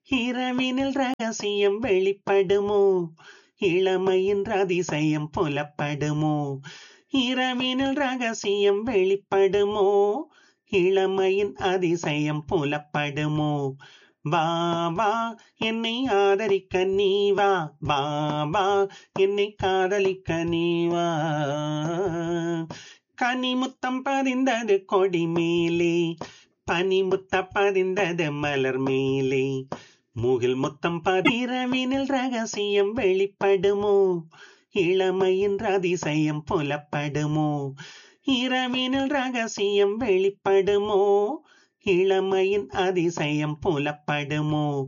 இரவினில் ரகசியம் வெளிப்படுமோ இளமையின் அதிசயம் புலப்படுமோ இரவினில் ரகசியம் வெளிப்படுமோ இளமையின் அதிசயம் புலப்படுமோ வா வா என்னை ஆதரிக்க நீ வா வா வா என்னை காதலிக்க நீ வா கனிமுத்தம் பதிந்தது கொடி மேலே பனிமுத்த பதிந்தது மலர் மேலே முகில் முத்தம் பதிரவினில் ரகசியம் வெளிப்படுமோ இளமையின் அதிசயம் புலப்படுமோ இரவினில் ரகசியம் வெளிப்படுமோ இளமையின் அதிசயம் புலப்படுமோ